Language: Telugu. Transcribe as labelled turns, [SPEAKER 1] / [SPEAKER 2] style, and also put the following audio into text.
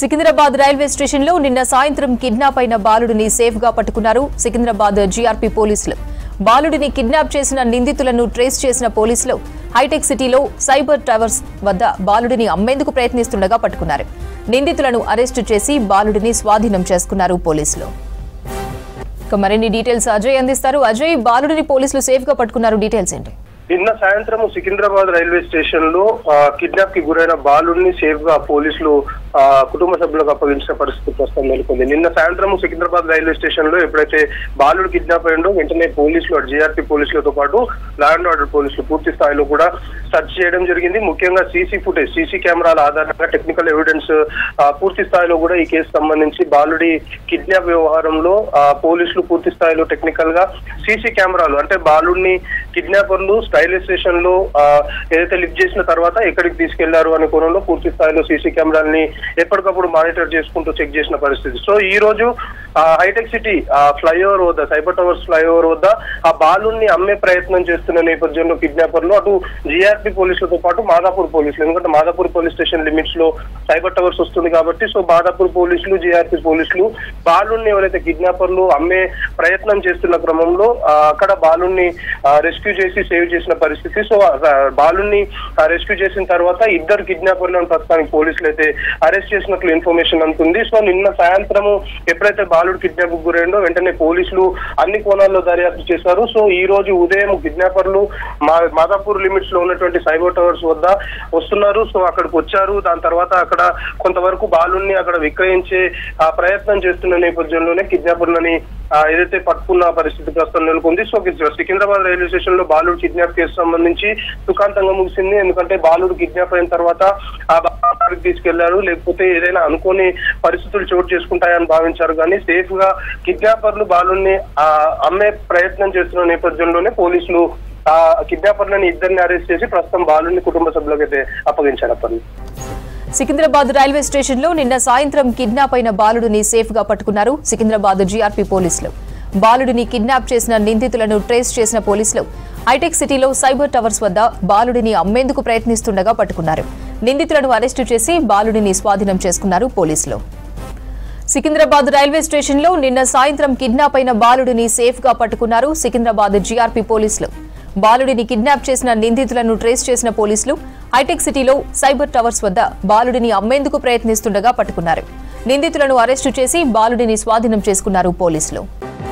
[SPEAKER 1] సికింద్రాబాద్ రైల్వే స్టేషన్లో నిన్న సాయంత్రం కిడ్నాప్ అయిన బాలుడిని సేఫ్ గా పట్టుకున్నారు సికింద్రాబాద్ జీఆర్పీ పోలీసులు బాలుడిని కిడ్నాప్ చేసిన నిందితులను ట్రేస్ చేసిన పోలీసులు హైటెక్ సిటీలో సైబర్ టవర్స్ వద్ద బాలుడిని అమ్మేందుకు ప్రయత్నిస్తుండగా పట్టుకున్నారు నిందితులను అరెస్టు చేసి బాలుడిని స్వాధీనం చేసుకున్నారు పోలీసులు ఇక మరిన్ని డీటెయిల్స్ అజయ్ అందిస్తారు అజయ్ బాలుడిని పోలీసులు సేఫ్ గా పట్టుకున్నారు డీటెయిల్స్ ఏంటి
[SPEAKER 2] నిన్న సాయంత్రం సికింద్రాబాద్ రైల్వే స్టేషన్ లో కిడ్నాప్ కి గురైన బాలుడిని సేఫ్ గా పోలీసులు ఆ, కుటుంబ సభ్యులకు అప్పగించిన పరిస్థితి ప్రస్తుతం నెలకొంది నిన్న సాయంత్రం సికింద్రాబాద్ రైల్వే స్టేషన్ లో ఎప్పుడైతే బాలుడు కిడ్నాప్ అయ్యిండో వెంటనే పోలీసులు జీఆర్పీ పోలీసులతో పాటు లా అండ్ ఆర్డర్ పోలీసులు పూర్తి స్థాయిలో కూడా సెర్చ్ చేయడం జరిగింది ముఖ్యంగా సీసీ ఫుటేజ్ సీసీ కెమెరాల ఆధారంగా టెక్నికల్ ఎవిడెన్స్ ఆ, పూర్తి స్థాయిలో కూడా ఈ కేసు సంబంధించి బాలుడి కిడ్నాప్ వ్యవహారంలో ఆ, పోలీసులు పూర్తి స్థాయిలో టెక్నికల్ గా సీసీ కెమెరాలు అంటే బాలుడిని కిడ్నాపర్లు రైల్వే స్టేషన్ లో ఆ, ఏదైతే లిఫ్ట్ చేసిన తర్వాత ఎక్కడికి తీసుకెళ్లారు అనే కోణంలో పూర్తి స్థాయిలో సీసీ కెమెరాల్ని ఎప్పటికప్పుడు మానిటర్ చేసుకుంటూ చెక్ చేసిన పరిస్థితి సో ఈ రోజు ఆ, హైటెక్ సిటీ ఆ, ఫ్లైఓవర్ వద్ద సైబర్ టవర్స్ ఫ్లైఓవర్ వద్ద ఆ బాలుని అమ్మే ప్రయత్నం చేస్తున్న నేపథ్యంలో కిడ్నాపర్లు అటు జీఆర్పీ పోలీసులతో పాటు మాదాపూర్ పోలీసులు ఎందుకంటే మాదాపూర్ పోలీస్ స్టేషన్ లిమిట్స్ లో సైబర్ టవర్స్ వస్తుంది కాబట్టి సో మాదాపూర్ పోలీసులు జీఆర్పీ పోలీసులు బాలుని ఎవరైతే కిడ్నాపర్లు అమ్మే ప్రయత్నం చేస్తున్న క్రమంలో ఆ, అక్కడ బాలుని రెస్క్యూ చేసి సేవ్ చేసిన పరిస్థితి సో బాలుని రెస్క్యూ చేసిన తర్వాత ఇద్దరు కిడ్నాపర్లను ప్రస్తుతానికి పోలీసులు అయితే అరెస్ట్ చేసినట్లు ఇన్ఫర్మేషన్ అందుతుంది సో నిన్న సాయంత్రము ఎప్పుడైతే బాలుడు కిడ్నాప్ గురైండో వెంటనే పోలీసులు అన్ని కోణాల్లో దర్యాప్తు చేశారు సో ఈ రోజు ఉదయం కిడ్నాపర్లు మా మాదాపూర్ లిమిట్స్ లో ఉన్నటువంటి సైబర్ టవర్స్ వద్ద వస్తున్నారు సో అక్కడికి వచ్చారు దాని తర్వాత అక్కడ కొంతవరకు బాలుని అక్కడ విక్రయించే ఆ, ప్రయత్నం చేస్తున్న నేపథ్యంలోనే కిడ్నాపర్లని ఆ, ఏదైతే పట్టుకున్న పరిస్థితి ప్రస్తుతం నెలకొంది సో సికింద్రాబాద్ రైల్వే స్టేషన్ లో బాలుడు కిడ్నాప్ కేసు సంబంధించి సుఖాంతంగా ముగిసింది ఎందుకంటే బాలుడు కిడ్నాప్ అయిన తర్వాత ఆ బాలుడికి తీసుకెళ్లారు లేకపోతే ఏదైనా అనుకోని పరిస్థితులు చోటు చేసుకుంటాయని భావించారు కానీ సేఫ్ గా కిడ్నాపర్లు బాలుని ఆ, అమ్మే ప్రయత్నం చేస్తున్న నేపథ్యంలోనే పోలీసులు ఆ కిడ్నాపర్లని ఇద్దరిని అరెస్ట్ చేసి ప్రస్తుతం బాలుని కుటుంబ సభ్యులకైతే అప్పగించారు అప్పటి
[SPEAKER 1] సికింద్రాబాద్ రైల్వే స్టేషన్లో నిన్న సాయంత్రం కిడ్నాప్ అయిన బాలుడిని సేఫ్ గా పట్టుకున్నారు సికింద్రాబాద్ జీఆర్పీ పోలీసులు బాలుడిని కిడ్నాప్ చేసిన నిందితులను ట్రేస్ చేసిన పోలీసులు హైటెక్ సిటీలో సైబర్ టవర్స్ వద్ద బాలుడిని అమ్మేందుకు ప్రయత్నిస్తుండగా పట్టుకున్నారు నిందితులను అరెస్టు చేసి బాలుడిని స్వాధీనం చేసుకున్నారు పోలీసులు సికింద్రాబాద్ రైల్వే స్టేషన్లో నిన్న సాయంత్రం కిడ్నాప్ అయిన బాలుడిని సేఫ్ గా పట్టుకున్నారు సికింద్రాబాద్ జీఆర్పీ పోలీసులు బాలుడిని కిడ్నాప్ చేసిన నిందితులను ట్రేస్ చేసిన పోలీసులు హైటెక్ సిటీలో సైబర్ టవర్స్ వద్ద బాలుడిని అమ్మేందుకు ప్రయత్నిస్తుండగా పట్టుకున్నారు నిందితులను అరెస్టు చేసి బాలుడిని స్వాధీనం చేసుకున్నారు పోలీసులు